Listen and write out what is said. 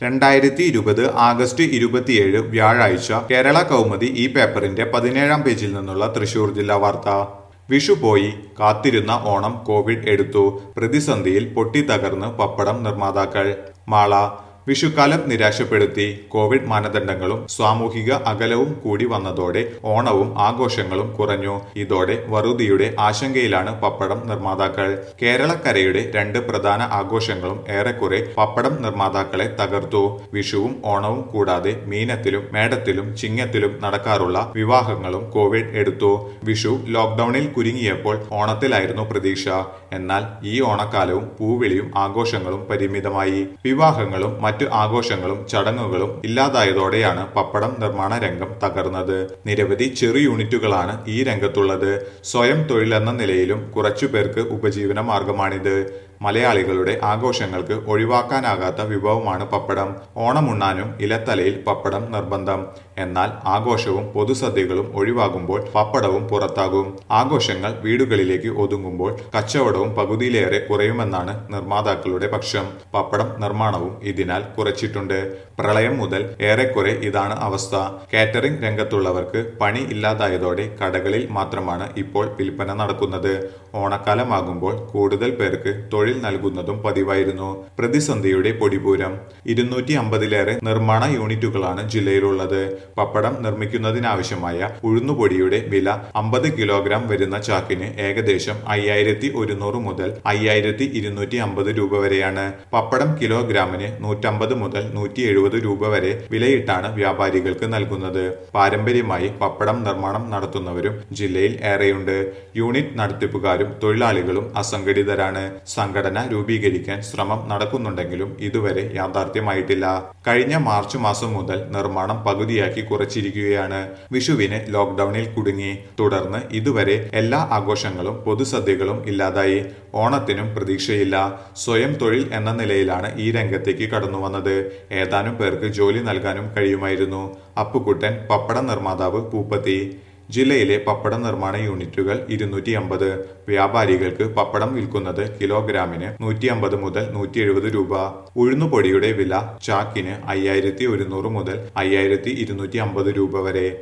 രണ്ടായിരത്തി ഇരുപത് ആഗസ്റ്റ് ഇരുപത്തിയേഴ് വ്യാഴാഴ്ച കേരള കൗമുദി ഈ പേപ്പറിന്റെ പതിനേഴാം പേജിൽ നിന്നുള്ള തൃശൂർ ജില്ലാ വാർത്ത വിഷു പോയി കാത്തിരുന്ന ഓണം കോവിഡ് എടുത്തു പ്രതിസന്ധിയിൽ പൊട്ടിത്തകർന്ന് പപ്പടം നിർമ്മാതാക്കൾ മാള വിഷുക്കാലം നിരാശപ്പെടുത്തി കോവിഡ് മാനദണ്ഡങ്ങളും സാമൂഹിക അകലവും കൂടി വന്നതോടെ ഓണവും ആഘോഷങ്ങളും കുറഞ്ഞു ഇതോടെ വറുതിയുടെ ആശങ്കയിലാണ് പപ്പടം നിർമ്മാതാക്കൾ കേരളക്കരയുടെ രണ്ട് പ്രധാന ആഘോഷങ്ങളും ഏറെക്കുറെ പപ്പടം നിർമ്മാതാക്കളെ തകർത്തു വിഷുവും ഓണവും കൂടാതെ മീനത്തിലും മേടത്തിലും ചിങ്ങത്തിലും നടക്കാറുള്ള വിവാഹങ്ങളും കോവിഡ് എടുത്തു വിഷു ലോക്ക്ഡൌണിൽ കുരുങ്ങിയപ്പോൾ ഓണത്തിലായിരുന്നു പ്രതീക്ഷ എന്നാൽ ഈ ഓണക്കാലവും പൂവിളിയും ആഘോഷങ്ങളും പരിമിതമായി വിവാഹങ്ങളും മറ്റു ആഘോഷങ്ങളും ചടങ്ങുകളും ഇല്ലാതായതോടെയാണ് പപ്പടം നിർമ്മാണ രംഗം തകർന്നത് നിരവധി ചെറു യൂണിറ്റുകളാണ് ഈ രംഗത്തുള്ളത് സ്വയം തൊഴിലെന്ന നിലയിലും കുറച്ചു പേർക്ക് ഉപജീവന മാർഗമാണിത് മലയാളികളുടെ ആഘോഷങ്ങൾക്ക് ഒഴിവാക്കാനാകാത്ത വിഭവമാണ് പപ്പടം ഓണമുണ്ണാനും ഇലത്തലയിൽ പപ്പടം നിർബന്ധം എന്നാൽ ആഘോഷവും പൊതുസദ്യകളും ഒഴിവാകുമ്പോൾ പപ്പടവും പുറത്താകും ആഘോഷങ്ങൾ വീടുകളിലേക്ക് ഒതുങ്ങുമ്പോൾ കച്ചവടവും പകുതിയിലേറെ കുറയുമെന്നാണ് നിർമ്മാതാക്കളുടെ പക്ഷം പപ്പടം നിർമ്മാണവും ഇതിനാൽ കുറച്ചിട്ടുണ്ട് പ്രളയം മുതൽ ഏറെക്കുറെ ഇതാണ് അവസ്ഥ കാറ്ററിംഗ് രംഗത്തുള്ളവർക്ക് പണി ഇല്ലാതായതോടെ കടകളിൽ മാത്രമാണ് ഇപ്പോൾ വിൽപ്പന നടക്കുന്നത് ഓണക്കാലമാകുമ്പോൾ കൂടുതൽ പേർക്ക് തൊഴിൽ നൽകുന്നതും പതിവായിരുന്നു പ്രതിസന്ധിയുടെ പൊടിപൂരം ഇരുന്നൂറ്റി അമ്പതിലേറെ നിർമ്മാണ യൂണിറ്റുകളാണ് ജില്ലയിലുള്ളത് പപ്പടം നിർമ്മിക്കുന്നതിനാവശ്യമായ ഉഴുന്നുപൊടിയുടെ വില അമ്പത് കിലോഗ്രാം വരുന്ന ചാക്കിന് ഏകദേശം അയ്യായിരത്തി ഒരുന്നൂറ് മുതൽ അയ്യായിരത്തി ഇരുന്നൂറ്റി അമ്പത് രൂപ വരെയാണ് പപ്പടം കിലോഗ്രാമിന് നൂറ്റമ്പത് മുതൽ നൂറ്റി എഴുപത് രൂപ വരെ വിലയിട്ടാണ് വ്യാപാരികൾക്ക് നൽകുന്നത് പാരമ്പര്യമായി പപ്പടം നിർമ്മാണം നടത്തുന്നവരും ജില്ലയിൽ ഏറെയുണ്ട് യൂണിറ്റ് നടത്തിപ്പുകാരും തൊഴിലാളികളും അസംഘടിതരാണ് സംഘടന രൂപീകരിക്കാൻ ശ്രമം നടക്കുന്നുണ്ടെങ്കിലും ഇതുവരെ യാഥാർത്ഥ്യമായിട്ടില്ല കഴിഞ്ഞ മാർച്ച് മാസം മുതൽ നിർമ്മാണം പകുതിയാക്കി കുറച്ചിരിക്കുകയാണ് വിഷുവിന് ലോക്ക്ഡൌണിൽ കുടുങ്ങി തുടർന്ന് ഇതുവരെ എല്ലാ ആഘോഷങ്ങളും പൊതുസദ്യകളും ഇല്ലാതായി ഓണത്തിനും പ്രതീക്ഷയില്ല സ്വയം തൊഴിൽ എന്ന നിലയിലാണ് ഈ രംഗത്തേക്ക് കടന്നു വന്നത് ഏതാനും പേർക്ക് ജോലി നൽകാനും കഴിയുമായിരുന്നു അപ്പുക്കുട്ടൻ പപ്പട നിർമ്മാതാവ് പൂപ്പത്തി ജില്ലയിലെ പപ്പട നിർമ്മാണ യൂണിറ്റുകൾ ഇരുന്നൂറ്റി അമ്പത് വ്യാപാരികൾക്ക് പപ്പടം വിൽക്കുന്നത് കിലോഗ്രാമിന് നൂറ്റി അമ്പത് മുതൽ നൂറ്റി എഴുപത് രൂപ ഉഴുന്നുപൊടിയുടെ വില ചാക്കിന് അയ്യായിരത്തി ഒരുന്നൂറ് മുതൽ അയ്യായിരത്തി ഇരുന്നൂറ്റി അമ്പത് രൂപ വരെ